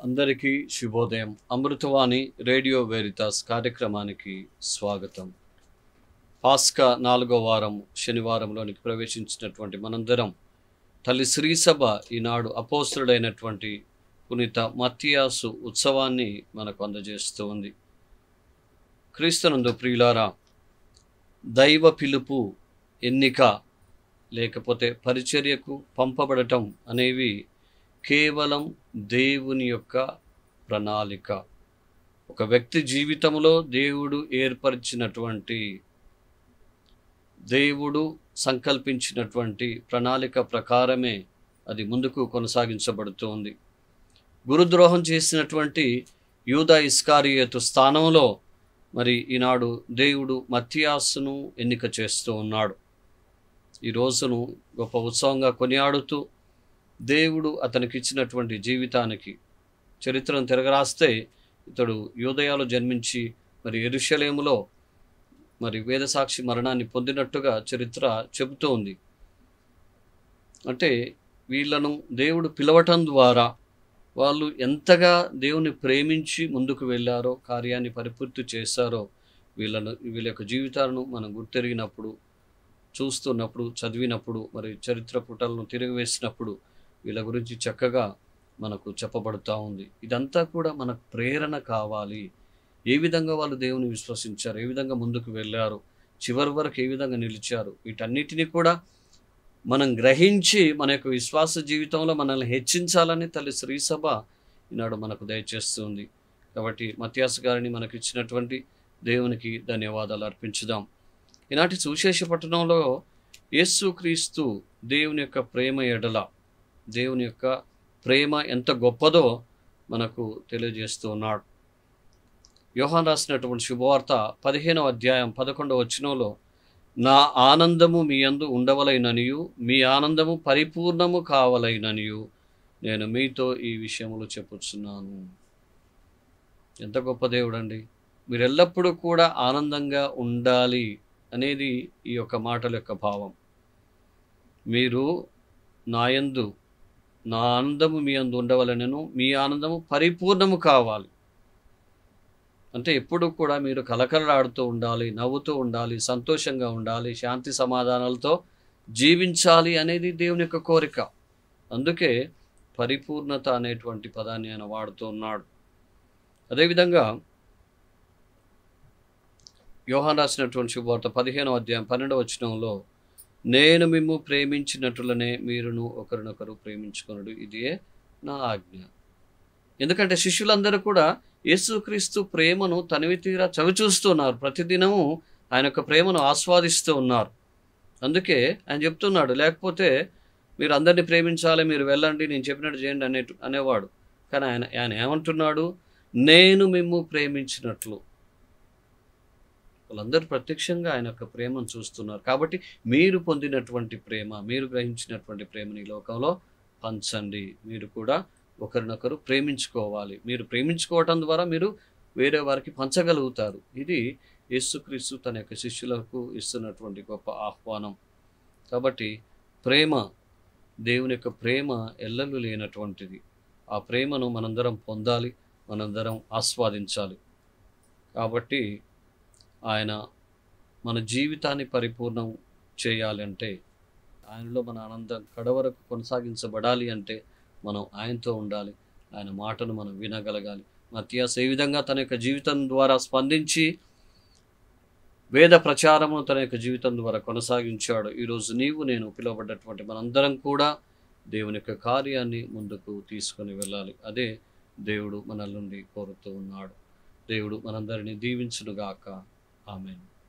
అందరికీ శుభోదయం Amruthavani radio Veritas కార్యక్రమానికి స్వాగతం పాస్కా నాలుగో వారం శనివారంలోనికి ప్రవేశించినటువంటి మనందరం తల్లి శ్రీసభ ఈనాడు అపోస్తుడైనటువంటి పునీత మత్తియాసు ఉత్సవాన్ని మనకు అందజేస్తూ ఉంది క్రీస్తునందు ప్రియులారా దైవ పిలుపు ఎన్నిక లేకపోతే పరిచర్యకు పంపబడటం అనేవి కేవలం దేవుని యొక్క ప్రణాళిక ఒక వ్యక్తి జీవితంలో దేవుడు ఏర్పరిచినటువంటి దేవుడు సంకల్పించినటువంటి ప్రణాళిక ప్రకారమే అది ముందుకు కొనసాగించబడుతుంది గురుద్రోహం చేసినటువంటి యూదా ఇస్కారియతు స్థానంలో మరి ఈనాడు దేవుడు మత్యాసును ఎన్నిక చేస్తూ ఉన్నాడు ఈ రోజును గొప్ప ఉత్సవంగా కొనియాడుతూ దేవుడు అతనికి ఇచ్చినటువంటి జీవితానికి చరిత్రను తిరగరాస్తే ఇతడు యోదయాలు జన్మించి మరి ఎరుషలేములో మరి వేదసాక్షి మరణాన్ని పొందినట్టుగా చరిత్ర చెబుతూ ఉంది అంటే వీళ్ళను దేవుడు పిలవటం ద్వారా వాళ్ళు ఎంతగా దేవుని ప్రేమించి ముందుకు వెళ్ళారో కార్యాన్ని పరిపూర్తి చేశారో వీళ్ళను వీళ్ళ యొక్క జీవితాలను మనం గుర్తెరిగినప్పుడు చూస్తున్నప్పుడు చదివినప్పుడు మరి చరిత్ర పుటలను తిరగవేసినప్పుడు వీళ్ళ గురించి చక్కగా మనకు చెప్పబడుతూ ఉంది ఇదంతా కూడా మనకు ప్రేరణ కావాలి ఏ విధంగా వాళ్ళు దేవుని విశ్వసించారు ఏ విధంగా ముందుకు వెళ్ళారు చివరి వరకు ఏ విధంగా నిలిచారు వీటన్నిటిని కూడా మనం గ్రహించి మన యొక్క విశ్వాస జీవితంలో మనల్ని హెచ్చించాలని తల్లి శ్రీసభ ఈనాడు మనకు దయచేస్తుంది కాబట్టి మత్యాస గారిని మనకు ఇచ్చినటువంటి దేవునికి ధన్యవాదాలు అర్పించుదాం ఈనాటి సువిశేష పట్టణంలో యేసుక్రీస్తు దేవుని యొక్క ప్రేమ ఎడల దేవుని యొక్క ప్రేమ ఎంత గొప్పదో మనకు తెలియజేస్తూ ఉన్నాడు యోహాన్ రాసినటువంటి శుభవార్త పదిహేనవ అధ్యాయం పదకొండవ వచనంలో నా ఆనందము మీ అందు ఉండవలైననియు మీ ఆనందము పరిపూర్ణము కావలైననియు నేను మీతో ఈ విషయములు చెప్పుచున్నాను ఎంత గొప్ప దేవుడండి మీరు ఎల్లప్పుడూ కూడా ఆనందంగా ఉండాలి అనేది ఈ యొక్క మాటల యొక్క భావం మీరు నాయందు నా ఆనందము మీ అందు ఉండవలనను మీ ఆనందము పరిపూర్ణము కావాలి అంటే ఎప్పుడు కూడా మీరు కలకలలాడుతూ ఉండాలి నవ్వుతూ ఉండాలి సంతోషంగా ఉండాలి శాంతి సమాధానాలతో జీవించాలి అనేది దేవుని యొక్క కోరిక అందుకే పరిపూర్ణత అనేటువంటి పదాన్ని ఆయన వాడుతూ ఉన్నాడు అదేవిధంగా యోహాన్ రాసినటువంటి శుభవార్త పదిహేనవ అధ్యాయం పన్నెండవ వచనంలో నేను మిమ్ము ప్రేమించినట్లునే మీరును ఒకరినొకరు ప్రేమించుకొనుడు ఇదే నా ఆజ్ఞ ఎందుకంటే శిష్యులందరూ కూడా యేసుక్రీస్తు ప్రేమను తనివి తీరా చవిచూస్తున్నారు ప్రతిదినము ఆయన యొక్క ప్రేమను ఆస్వాదిస్తూ ఉన్నారు అందుకే ఆయన చెప్తున్నాడు లేకపోతే మీరు అందరినీ ప్రేమించాలి మీరు వెళ్ళండి నేను చెప్పినట్టు చేయండి అనే అనేవాడు కానీ ఆయన ఆయన ఏమంటున్నాడు నేను మిమ్ము ప్రేమించినట్లు వాళ్ళందరూ ప్రత్యక్షంగా ఆయన యొక్క ప్రేమను చూస్తున్నారు కాబట్టి మీరు పొందినటువంటి ప్రేమ మీరు గ్రహించినటువంటి ప్రేమని ఈ లోకంలో పంచండి మీరు కూడా ఒకరినొకరు ప్రేమించుకోవాలి మీరు ప్రేమించుకోవటం ద్వారా మీరు వేరే వారికి పంచగలుగుతారు ఇది యేసుక్రీస్తు తన యొక్క శిష్యులకు ఇస్తున్నటువంటి గొప్ప ఆహ్వానం కాబట్టి ప్రేమ దేవుని యొక్క ప్రేమ ఎల్లలు లేనటువంటిది ఆ ప్రేమను మనందరం పొందాలి మనందరం ఆస్వాదించాలి కాబట్టి ఆయన మన జీవితాన్ని పరిపూర్ణం చేయాలి అంటే ఆయనలో మన ఆనందం కడవరకు కొనసాగించబడాలి అంటే మనం ఆయనతో ఉండాలి ఆయన మాటను మనం వినగలగాలి మత్యాస్ ఏ విధంగా తన యొక్క జీవితం ద్వారా స్పందించి వేద ప్రచారమును తన యొక్క జీవితం ద్వారా కొనసాగించాడు ఈరోజు నీవు నేను పిలువబడ్డటువంటి మనందరం కూడా దేవుని యొక్క కార్యాన్ని ముందుకు తీసుకొని వెళ్ళాలి అదే దేవుడు మనల్ నుండి కోరుతూ ఉన్నాడు దేవుడు మనందరినీ దీవించునుగాక ఆమెన్